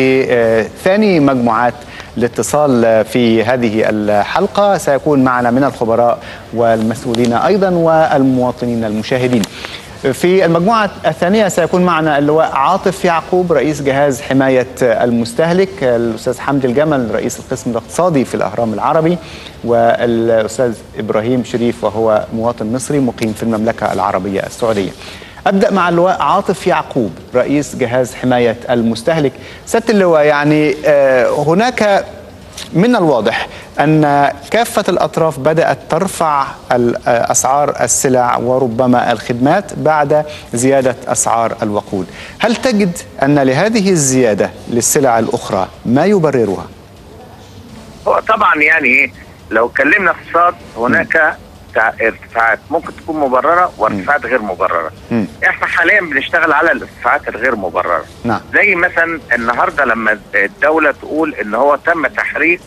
لثاني مجموعات الاتصال في هذه الحلقه سيكون معنا من الخبراء والمسؤولين ايضا والمواطنين المشاهدين. في المجموعة الثانية سيكون معنا اللواء عاطف يعقوب رئيس جهاز حماية المستهلك الأستاذ حمدي الجمل رئيس القسم الاقتصادي في الأهرام العربي والأستاذ إبراهيم شريف وهو مواطن مصري مقيم في المملكة العربية السعودية أبدأ مع اللواء عاطف يعقوب رئيس جهاز حماية المستهلك سيادة اللواء يعني هناك من الواضح أن كافة الأطراف بدأت ترفع أسعار السلع وربما الخدمات بعد زيادة أسعار الوقود هل تجد أن لهذه الزيادة للسلع الأخرى ما يبررها؟ هو طبعا يعني لو اتكلمنا اقتصاد هناك ارتفاعات ممكن تكون مبرره وارتفاعات غير مبرره. م. احنا حاليا بنشتغل على الارتفاعات الغير مبرره. نعم. زي مثلا النهارده لما الدوله تقول ان هو تم تحريك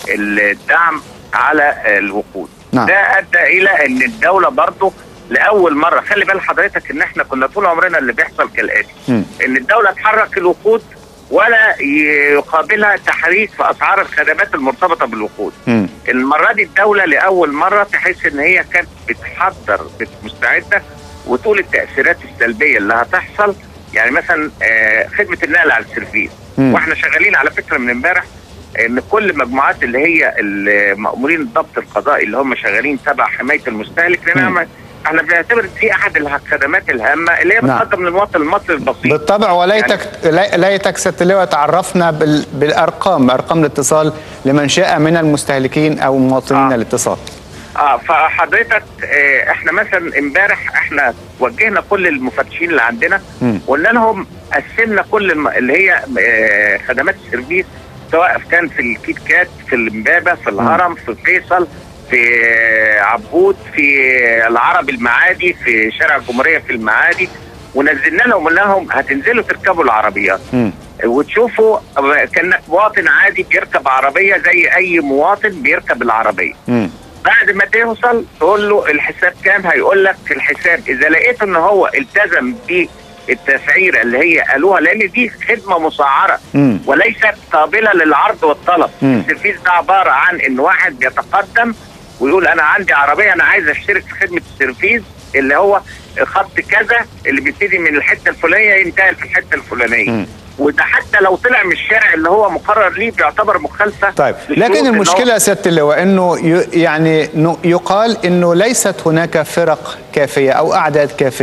الدعم على الوقود. نعم. ده ادى الى ان الدوله برضه لاول مره خلي بال حضرتك ان احنا كنا طول عمرنا اللي بيحصل كالاتي م. ان الدوله تحرك الوقود ولا يقابلها تحريك في اسعار الخدمات المرتبطه بالوقود. م. المره دي الدوله لاول مره تحس ان هي كانت بتحضر مستعده وتقول التاثيرات السلبيه اللي هتحصل يعني مثلا آه خدمه النقل على السيرفيس واحنا شغالين على فكره من امبارح ان كل مجموعات اللي هي المامورين الضبط القضائي اللي هم شغالين تبع حمايه المستهلك لان احنا بنعتبر دي احد الخدمات الهامه اللي هي بتقدم للمواطن المصري البسيط بالطبع وليتك يعني ليتك ست اللواء تعرفنا بال... بالارقام ارقام الاتصال لمن شاء من المستهلكين او موطنين آه. الاتصال اه فحضرتك اه احنا مثلا امبارح احنا وجهنا كل المفتشين اللي عندنا وقلنا لهم قسمنا كل الم... اللي هي اه خدمات السيرفيس سواء كان في الكيت كات في الامبابه في الهرم في فيصل في عبود في العرب المعادي في شارع الجمهوريه في المعادي ونزلنا لهم قلنا لهم هتنزلوا تركبوا العربيات م. وتشوفوا كانك مواطن عادي بيركب عربيه زي اي مواطن بيركب العربيه م. بعد ما توصل تقول له الحساب كام هيقول لك الحساب اذا لقيت ان هو التزم بالتسعيره اللي هي قالوها لان دي خدمه مسعره م. وليست قابله للعرض والطلب م. السيرفيس ده عباره عن ان واحد بيتقدم ويقول انا عندي عربيه انا عايز اشترك في خدمه السيرفيس اللي هو خط كذا اللي بيبتدي من الحته الفلانيه ينتهي في الحته الفلانيه م. وده حتى لو طلع من الشارع اللي هو مقرر ليه بيعتبر مخالفه طيب لكن المشكله يا سياده اللواء انه يعني يقال انه ليست هناك فرق كافيه او اعداد كافيه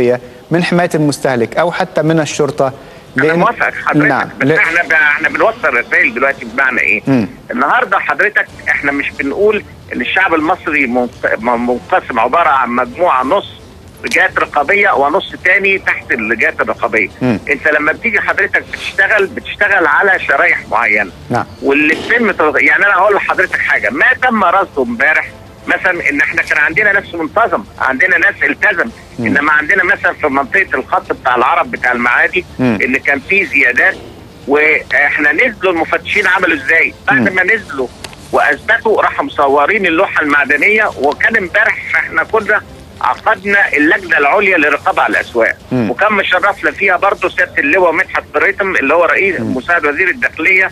من حمايه المستهلك او حتى من الشرطه انا موافق حضرتك نعم بس احنا ب... احنا بنوصل رسائل دلوقتي بمعنى ايه؟ مم. النهارده حضرتك احنا مش بنقول ان الشعب المصري منق- منقسم عباره عن مجموعه نص جهات رقابيه ونص تاني تحت الجهات الرقابيه. مم. انت لما بتيجي حضرتك بتشتغل بتشتغل على شرايح معينه. نعم واللي تم تلغ- يعني انا هقول لحضرتك حاجه ما تم رصده امبارح مثلا ان احنا كان عندنا ناس منتظم عندنا ناس التزم مم. انما عندنا مثلا في منطقه الخط بتاع العرب بتاع المعادي مم. ان كان في زيادات واحنا نزلوا المفتشين عملوا ازاي بعد مم. ما نزلوا واثبتوا راحوا مصورين اللوحه المعدنيه وكان امبارح احنا كنا عقدنا اللجنه العليا للرقابه على الاسواق مم. وكان مشرفنا فيها برضه سياده اللواء مدحت بريتم اللي هو رئيس مساعد وزير الداخليه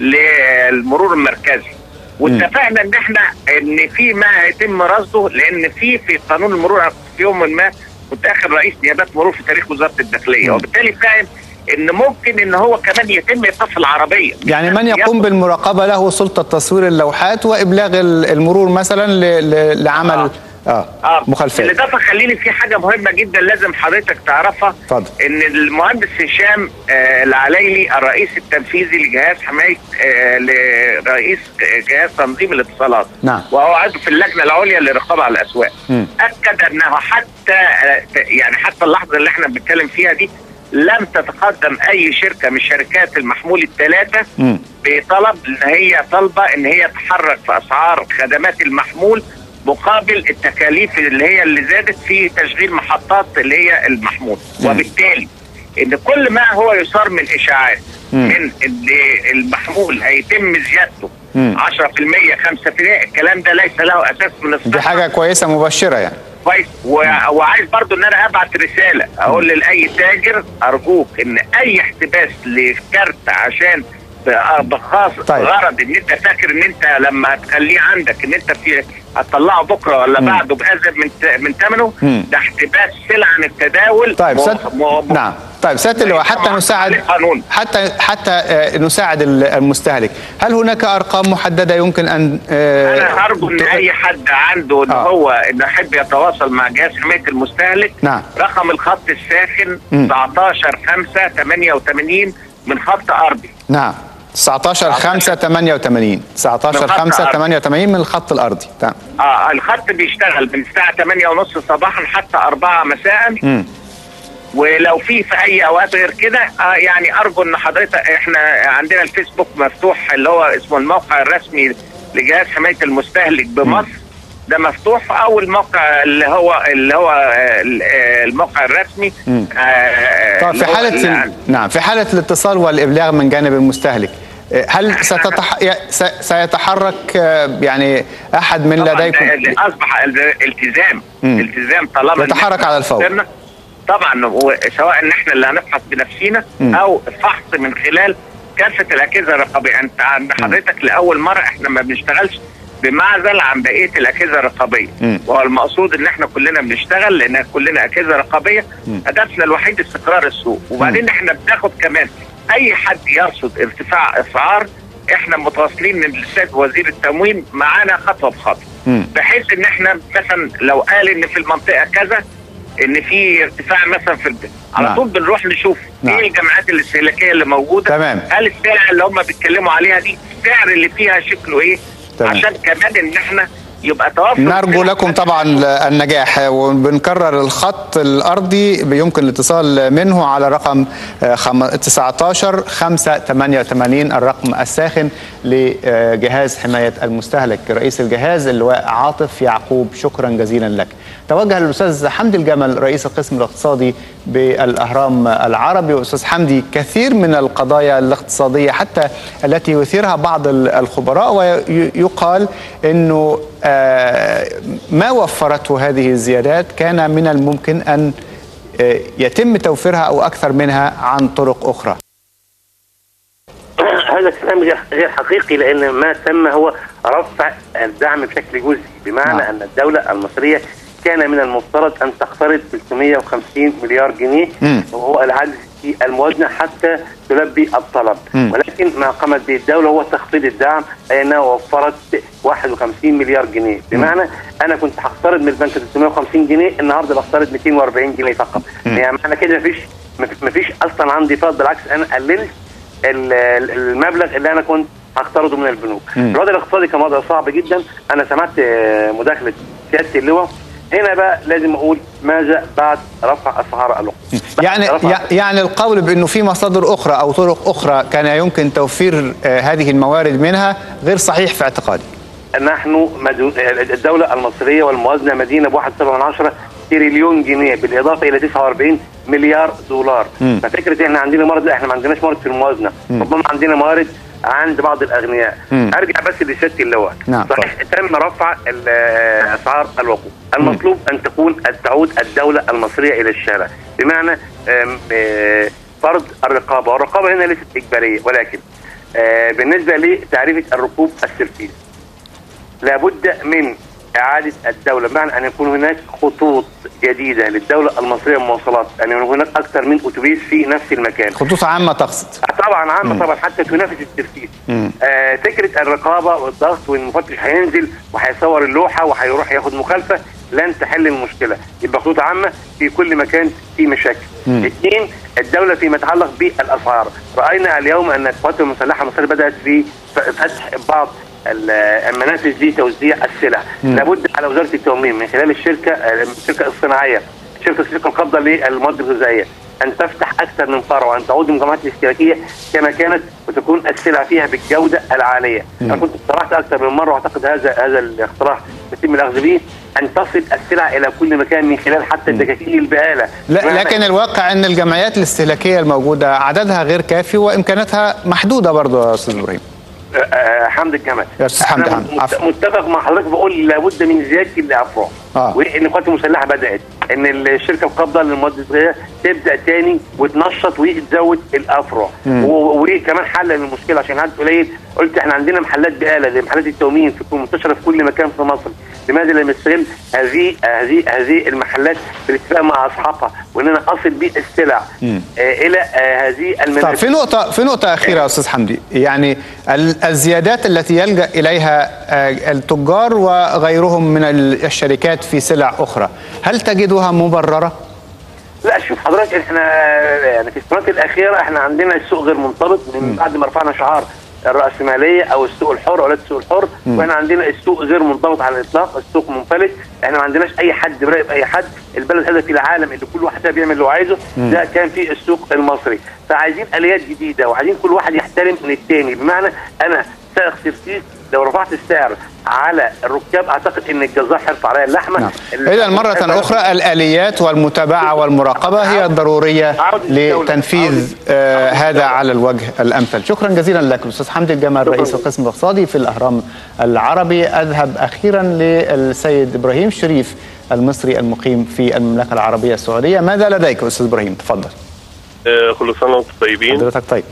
للمرور المركزي واتفقنا ان احنا ان في ما هيتم رصده لان في في قانون المرور في يوم ما كنت اخر رئيس نيابات مرور في تاريخ وزاره الداخليه وبالتالي فاهم ان ممكن ان هو كمان يتم ايقاف العربيه يعني من يقوم بالمراقبه له سلطه تصوير اللوحات وابلاغ ال- المرور مثلا ل- ل- لعمل اه, اه مخالفات بالاضافه خليني في حاجه مهمه جدا لازم حضرتك تعرفها اتفضل ان المهندس هشام آه العلايلي الرئيس التنفيذي لجهاز حمايه آه لرئيس جهاز تنظيم الاتصالات نعم وهو عضو في اللجنه العليا للرقابه على الاسواق مم. اكد انه حتى آه، يعني حتى اللحظه اللي احنا بنتكلم فيها دي لم تتقدم اي شركه من شركات المحمول الثلاثه مم. بطلب ان هي طالبه ان هي تحرك في اسعار خدمات المحمول مقابل التكاليف اللي هي اللي زادت في تشغيل محطات اللي هي المحمول مم. وبالتالي ان كل ما هو يصار من اشاعات مم. من ان المحمول هيتم زيادته مم. 10% 5% الكلام ده ليس له اساس من الصحه دي حاجه كويسه مبشره يعني كويس و... وعايز برضو ان انا ابعت رساله اقول لاي تاجر ارجوك ان اي احتباس لكارت عشان ب- بخاص طيب. غرض ان انت فاكر ان انت لما هتخليه عندك ان انت في هتطلعه بكره ولا مم. بعده بازيد من ت- من ثمنه مم. ده احتباس سلع عن التداول طيب م- سد... م- نعم طيب سياده اللواء حتى طبعاً نساعد عليه قانون. حتى حتى آه، نساعد ال- المستهلك هل هناك ارقام محدده يمكن ان آه، انا ارجو ان اي حد عنده ان آه. هو انه يحب يتواصل مع جهاز حمايه المستهلك نعم رقم الخط الساخن مم. 19 5 88 من خط ارضي نعم 19 5 88 19 من خط 5 الأرض. 88 من الخط الارضي تمام اه الخط بيشتغل من الساعه 8 ونص صباحا حتى 4 مساء مم. ولو في في اي اوقات غير كده آه يعني ارجو ان حضرتك احنا عندنا الفيسبوك مفتوح اللي هو اسمه الموقع الرسمي لجهاز حمايه المستهلك بمصر ده مفتوح او الموقع اللي هو اللي هو آه، ال- آه، الموقع الرسمي مم. آه، طيب في اللي هو حالة اللي- ال... نعم في حالة الاتصال والإبلاغ من جانب المستهلك آه، هل ستتح... ي- س... سيتحرك آه، يعني أحد من طبعاً لديكم ده- ده اصبح ال- التزام مم. التزام طالما إن يتحرك إحنا على الفور. قدرنا. طبعا و- سواء ان احنا اللي هنفحص بنفسنا مم. او الفحص من خلال كافه الاجهزه الرقابيه انت عند حضرتك لاول مره احنا ما بنشتغلش بمعزل عن بقيه الاجهزه الرقابيه مم. وهو المقصود ان احنا كلنا بنشتغل لان كلنا اجهزه رقابيه مم. هدفنا الوحيد استقرار السوق وبعدين احنا بناخد كمان اي حد يرصد ارتفاع اسعار احنا متواصلين من السيد وزير التموين معانا خطوه بخطوه مم. بحيث ان احنا مثلا لو قال ان في المنطقه كذا ان في ارتفاع مثلا في الب... على نعم. طول بنروح نشوف نعم. ايه الجمعيات الاستهلاكيه اللي موجوده تمام. هل السلع اللي هم بيتكلموا عليها دي السعر اللي فيها شكله ايه تمام. عشان كمان ان احنا يبقى توفر نرجو سلع. لكم طبعا النجاح وبنكرر الخط الارضي يمكن الاتصال منه على رقم آه، خم- 19 5 88 الرقم الساخن لجهاز حمايه المستهلك رئيس الجهاز اللواء عاطف يعقوب شكرا جزيلا لك توجه الاستاذ حمدي الجمل رئيس القسم الاقتصادي بالاهرام العربي واستاذ حمدي كثير من القضايا الاقتصاديه حتى التي يثيرها بعض ال- الخبراء ويقال انه آه، ما وفرته هذه الزيادات كان من الممكن ان آه، يتم توفيرها او اكثر منها عن طرق اخرى هذا كلام غير غير حقيقي لان ما تم هو رفع الدعم بشكل جزئي بمعنى نعم. ان الدوله المصريه كان من المفترض ان تقترض 350 مليار جنيه مم. وهو العجز في الموازنه حتى تلبي الطلب مم. ولكن ما قامت به الدوله هو تخفيض الدعم اي انها وفرت 51 مليار جنيه بمعنى انا كنت هقترض من البنك 350 جنيه النهارده بقترض 240 جنيه فقط يعني معنى كده مفيش مفيش اصلا عندي فائض بالعكس انا قللت ال- ال- المبلغ اللي انا كنت هقترضه من البنوك مم. الوضع الاقتصادي كان وضع صعب جدا انا سمعت آه، مداخله سياده اللواء هنا بقى لازم اقول ماذا بعد رفع اسعار الوقود يعني يع- يعني القول بانه في مصادر اخرى او طرق اخرى كان يمكن توفير آه، هذه الموارد منها غير صحيح في اعتقادي نحن مدو... الدولة المصرية والموازنة مدينة ب 1.7 تريليون جنيه بالإضافة إلى 49 مليار دولار مم. ففكرة إحنا عندنا موارد لا إحنا ما عندناش موارد في الموازنة مم. ربما عندنا موارد عند بعض الأغنياء مم. أرجع بس لسيادة اللواء نعم، صحيح تم رفع ال- أسعار الوقود المطلوب أن تكون تعود الدولة المصرية إلى الشارع بمعنى آم، آه، فرض الرقابة والرقابة هنا ليست إجبارية ولكن آه، بالنسبة لتعريفة الركوب السيرفيس لابد من إعادة الدولة بمعنى أن يكون هناك خطوط جديدة للدولة المصرية للمواصلات أن يكون هناك أكثر من أتوبيس في نفس المكان خطوط عامه تقصد طبعا عامة مم. طبعا حتى تنافس الترفيه مم. آه فكرة الرقابة والضغط والمفتش هينزل وهيصور اللوحة وهيروح ياخد مخالفة لن تحل المشكلة يبقى خطوط عامة في كل مكان في مشاكل مم. اثنين الدولة فيما يتعلق بالأسعار رأينا اليوم أن القوات المسلحة المصرية بدأت في فتح بعض ال- المنافذ لتوزيع السلع مم. لابد على وزارة التموين من خلال الشركة الشركة الصناعية شركة شركة القبضة للمواد الغذائية أن تفتح أكثر من فرع وأن تعود المجمعات الاشتراكية كما كانت وتكون السلع فيها بالجودة العالية مم. أنا كنت اقترحت أكثر من مرة وأعتقد هذا هذا الاقتراح يتم الأخذ به أن تصل السلع إلى كل مكان من خلال حتى الدكاكين البقالة لا بمعنى- لكن الواقع ان الجمعيات الاستهلاكيه الموجوده عددها غير كافي وامكاناتها محدوده برضه يا استاذ ابراهيم آه، آه، حمد الجمل يا أستاذ حمد أنا حمد، مت- عفوا. متفق مع حضرتك بقول لابد من زياده الافرع آه. وان القوات المسلحه بدات ان الشركه القابضه للمواد الغذائيه تبدا تاني وتنشط وتزود الافرع مم. و- وكمان حل للمشكله عشان عدد قليل قلت احنا عندنا محلات بقاله زي محلات التومين تكون منتشره في كل مكان في مصر لماذا لا نستغل هذه هذه هذه المحلات بالاتفاق مع اصحابها واننا اصل بالسلع مم. آه الى آه هذه طيب المنافذ في نقطة في نقطة أخيرة يا أستاذ حمدي يعني ال- الزيادات التي يلجأ إليها آه، التجار وغيرهم من ال- الشركات في سلع أخرى هل تجدها مبررة؟ لا شوف حضرتك احنا يعني في السنوات الاخيره احنا عندنا السوق غير منضبط من بعد ما رفعنا شعار الراسماليه او السوق الحر اولاد السوق الحر مم. واحنا عندنا السوق غير منضبط على الاطلاق السوق منفلت احنا ما عندناش اي حد براقب اي حد البلد هذا في العالم اللي كل واحد فيها بيعمل اللي هو عايزه مم. ده كان في السوق المصري فعايزين اليات جديده وعايزين كل واحد يحترم من الثاني بمعنى انا سائق سيرتيس لو رفعت السعر على الركاب اعتقد ان الجزار هيرفع عليا اللحمه نعم. إذا مرة أخرى الآليات والمتابعة والمراقبة هي الضرورية لتنفيذ آه هذا على الوجه الأمثل شكرا جزيلا لك الأستاذ حمدي الجمال رئيس القسم الاقتصادي في الأهرام العربي أذهب أخيرا للسيد إبراهيم شريف المصري المقيم في المملكة العربية السعودية ماذا لديك أستاذ إبراهيم تفضل آه، كل سنه وانتم طيبين حضرتك طيب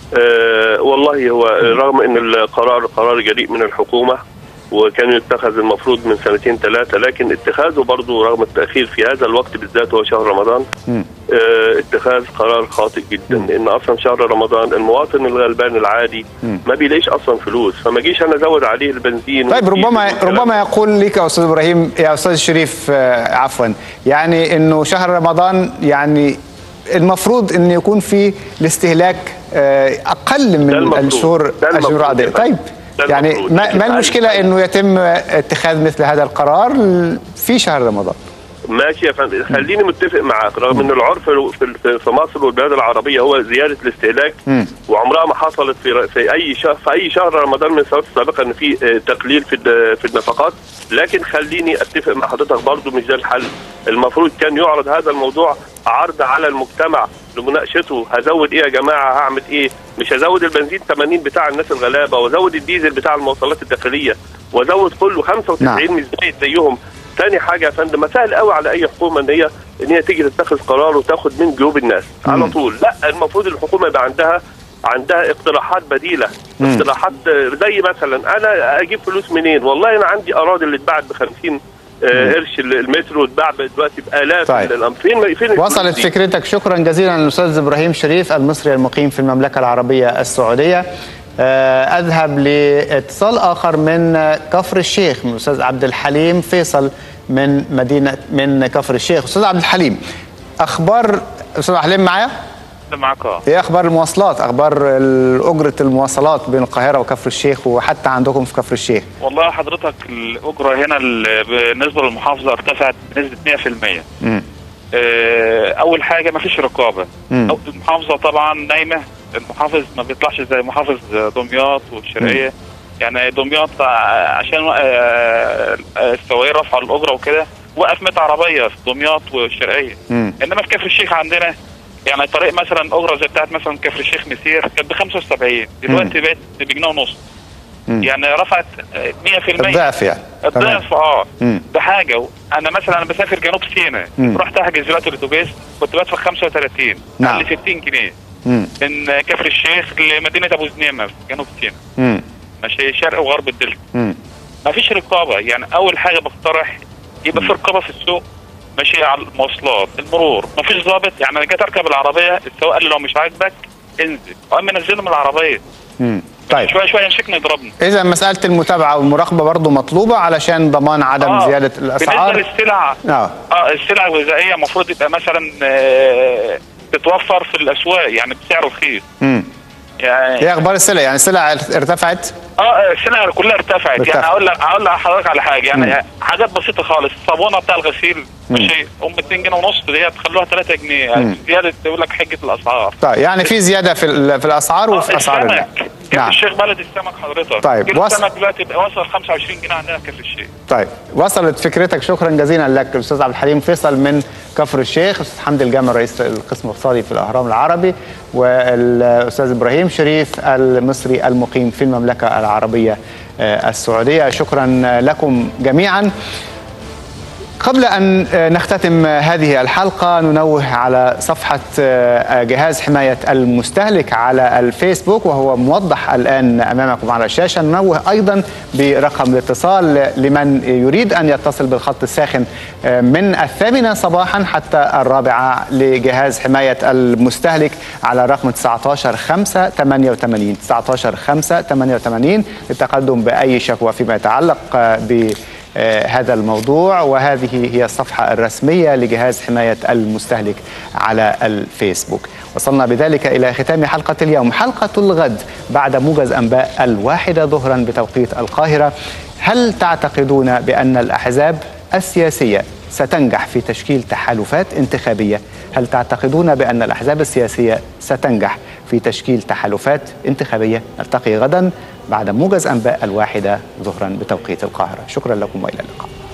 آه والله هو رغم ان القرار قرار جريء من الحكومه وكان يتخذ المفروض من سنتين ثلاثه لكن اتخاذه برضه رغم التاخير في هذا الوقت بالذات هو شهر رمضان مم. آه اتخاذ قرار خاطئ جدا لان اصلا شهر رمضان المواطن الغلبان العادي مم. ما بيلاقيش اصلا فلوس فما جيش انا ازود عليه البنزين طيب والديزل ربما والكلام ربما يقول لك يا استاذ ابراهيم يا استاذ شريف آه، عفوا يعني انه شهر رمضان يعني المفروض انه يكون في الاستهلاك آه، اقل من المفروض. الشهور ده المفروض الشهور العاديه يا فندم. طيب ده يعني المفروض. ما, لكن ما عايز- المشكله انه يتم اتخاذ مثل هذا القرار في شهر رمضان ماشي يا فندم خليني متفق معاك رغم ان العرف في في- في مصر والبلاد العربيه هو زياده الاستهلاك مم. وعمرها ما حصلت في في اي شهر في اي شهر رمضان من السنوات السابقه ان في آه، تقليل في الد- في النفقات لكن خليني اتفق مع حضرتك برضو مش ده الحل المفروض كان يعرض هذا الموضوع عرض على المجتمع لمناقشته هزود ايه يا جماعه هعمل ايه مش هزود البنزين 80 بتاع الناس الغلابه وازود الديزل بتاع المواصلات الداخليه وازود كله 95 نعم. مش زايد زيهم تاني حاجه يا فندم ما سهل قوي على اي حكومه ان هي ان هي تيجي تتخذ قرار وتاخد من جيوب الناس على مم. طول لا المفروض الحكومه يبقى عندها عندها اقتراحات بديله مم. اقتراحات آه، زي مثلا انا اجيب فلوس منين والله انا عندي اراضي اللي اتباعت ب 50 آه، قرش المتر واتباع دلوقتي بالاف طيب. الأم- فين فين الفلوس وصلت دي؟ فكرتك شكرا جزيلا للاستاذ ابراهيم شريف المصري المقيم في المملكه العربيه السعوديه آه، اذهب لاتصال اخر من كفر الشيخ من الاستاذ عبد الحليم فيصل من مدينه من كفر الشيخ استاذ عبد الحليم اخبار استاذ عبد الحليم معايا معك اه ايه اخبار المواصلات اخبار ال- اجره المواصلات بين القاهره وكفر الشيخ وحتى عندكم في كفر الشيخ والله حضرتك الاجره هنا ال- بالنسبه للمحافظه ارتفعت بنسبه 100% مم. آه، اول حاجه ما فيش رقابه مم. أو- المحافظه طبعا نايمه المحافظ ما بيطلعش زي محافظ دمياط والشرقيه يعني دمياط ع- عشان آه، آه، السواقين رفعوا الاجره وكده وقف 100 عربيه في دمياط والشرقيه مم. انما في كفر الشيخ عندنا يعني طريق مثلا اجره زي بتاعت مثلا كفر الشيخ مسير كانت ب 75 دلوقتي بقت بجنيه ونص مم. يعني رفعت آه، 100% الضعف يعني تمام. الضعف اه مم. ده حاجه انا مثلا انا بسافر جنوب سيناء مم. رحت احجز دلوقتي الاتوبيس كنت بدفع 35 نعم. ل 60 جنيه مم. من كفر الشيخ لمدينه ابو زنيمه في جنوب سيناء مم. ماشي شرق وغرب الدلتا مم. ما فيش رقابه يعني اول حاجه بقترح يبقى في رقابه في السوق ماشي على المواصلات المرور ما فيش ضابط يعني انا جيت اركب العربيه السواق قال لي لو مش عاجبك انزل قام منزله من العربيه مم. طيب شويه شويه يمسكنا يضربنا اذا مساله المتابعه والمراقبه برضو مطلوبه علشان ضمان عدم آه. زياده الاسعار بالنسبه للسلع اه اه السلع الغذائيه المفروض يبقى مثلا آه، تتوفر في الاسواق يعني بسعر رخيص امم يعني ايه اخبار السلع يعني السلع ارتفعت اه السلع كلها ارتفعت ارتفعت. يعني اقول لك اقول لحضرتك على حاجه يعني مم. حاجات بسيطه خالص الصابونه بتاع الغسيل مم. ماشي ام 2 جنيه ونص دي تخلوها 3 جنيه مم. زياده يقول لك حجه الاسعار طيب يعني في زياده في ال- في الاسعار وفي آه، اسعار السمك. النقل. كيف نعم الشيخ بلد السمك حضرتك طيب، كيلو وصل- السمك دلوقتي بقى وصل 25 جنيه عندنا كيف الشيخ طيب وصلت فكرتك شكرا جزيلا لك الاستاذ عبد الحليم فيصل من كفر الشيخ استاذ حمدي الجامع رئيس القسم الاقتصادي في الاهرام العربي والاستاذ ابراهيم شريف المصري المقيم في المملكه العربيه آه، السعوديه شكرا لكم جميعا قبل أن نختتم هذه الحلقة ننوه على صفحة جهاز حماية المستهلك على الفيسبوك وهو موضح الآن أمامكم على الشاشة ننوه أيضا برقم الاتصال لمن يريد أن يتصل بالخط الساخن من الثامنة صباحا حتى الرابعة لجهاز حماية المستهلك على رقم 19 5 88 19 5 88 للتقدم بأي شكوى فيما يتعلق ب آه، هذا الموضوع وهذه هي الصفحة الرسمية لجهاز حماية المستهلك على الفيسبوك وصلنا بذلك إلى ختام حلقة اليوم حلقة الغد بعد موجز أنباء الواحدة ظهرا بتوقيت القاهرة هل تعتقدون بأن الأحزاب السياسية ستنجح في تشكيل تحالفات انتخابية هل تعتقدون بأن الأحزاب السياسية ستنجح في تشكيل تحالفات انتخابية نلتقي غدا بعد موجز أنباء الواحدة ظهرا بتوقيت القاهرة شكرا لكم وإلى اللقاء